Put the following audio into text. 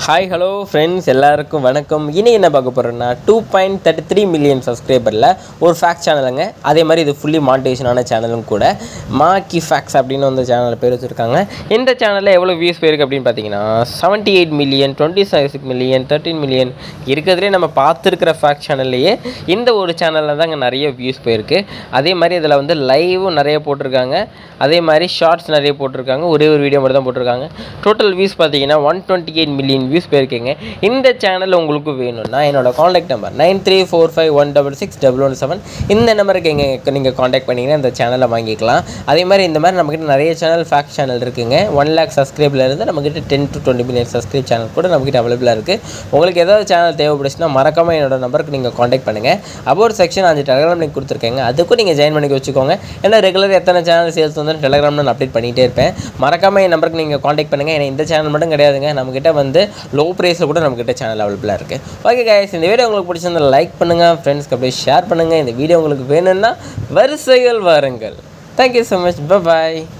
hi hello friends எல்லாருக்கும் வணக்கம் இனி என்ன பார்க்க போகிறோன்னா two point thirty three million சப்ஸ்கிரைபரில் ஒரு ஃபேக்ட் சேனலுங்க அதே மாதிரி இது ஃபுல்லி மானிட்டேஷனான சேனலும் கூட மாக்கி ஃபேக்ஸ் அப்படின்னு வந்து சேனல் பேர் வச்சுருக்காங்க இந்த சேனலில் எவ்வளோ வியூஸ் போயிருக்கு அப்படின்னு பார்த்தீங்கன்னா seventy eight million twenty six million thirteen million இருக்கிறதுலே நம்ம பார்த்துருக்கிற ஃபேக்ட் சேனல்லையே இந்த ஒரு சேனலில் தாங்க நிறைய வியூஸ் போயிருக்கு அதே மாதிரி இதில் வந்து லைவும் நிறைய போட்டிருக்காங்க அதே மாதிரி ஷார்ட்ஸ் நிறைய போட்டிருக்காங்க ஒரே ஒரு வீடியோ மட்டும் தான் போட்டிருக்காங்க டோட்டல் வியூஸ் பார்த்தீங்கன்னா one twenty eight million views போயிருக்கீங்க இந்த சேனல் உங்களுக்கு வேணும்னா என்னோட contact number nine three four five one double six double one seven இந்த நம்பருக்கு எங்கள் நீங்கள் காண்டாக்ட் பண்ணிங்கன்னா இந்த சேனலை வாங்கிக்கலாம் அதே மாதிரி இந்த மாதிரி நம்மக்கிட்ட நிறைய சேனல் ஃபேக்ட் சேனல் இருக்குங்க ஒன் லேக் சப்ஸ்கிரைப்லேருந்து நம்மக்கிட்ட ten to twenty million subscribe channel கூட நம்மக்கிட்ட அவைலபிளாக இருக்குது உங்களுக்கு ஏதாவது சேனல் தேவைப்படுச்சுன்னா மறக்காமல் என்னோட நம்பருக்கு நீங்கள் காண்டாக்ட் பண்ணுங்கள் அப்போ ஒரு செக்ஷன் அஞ்சு டெலகிராம் லிங்க் கொடுத்துருக்கேங்க அதுக்கும் நீங்கள் ஜாயின் பண்ணி வச்சுக்கோங்க ஏன்னா ரெகுலர் எத்தனை சேனல் சேல்ஸ் வந்து டெலகிராமில் நான் அப்டேட் பண்ணிகிட்டே இருப்பேன் மறக்காமல் என் நம்பருக்கு நீங்கள் காண்டாக்ட் பண்ணுங்கள் ஏன்னா இந்த சேனல் மட்டும் கிடையாதுங்க நம்மக்கிட்ட வந்து லோ ப்ரைஸில் கூட நம்மக்கிட்ட சேனல் அவைலபிளாக இருக்குது ஓகே guys இந்த வீடியோ உங்களுக்கு பிடிச்சிருந்தா லைக் பண்ணுங்கள் ஃப்ரெண்ட்ஸ்க்கு அப்படியே ஷேர் பண்ணுங்கள் இந்த வீடியோ உங்களுக்கு வேணும்னா வரிசைகள் வாருங்கள் தேங்க்யூ ஸோ மச் பாய்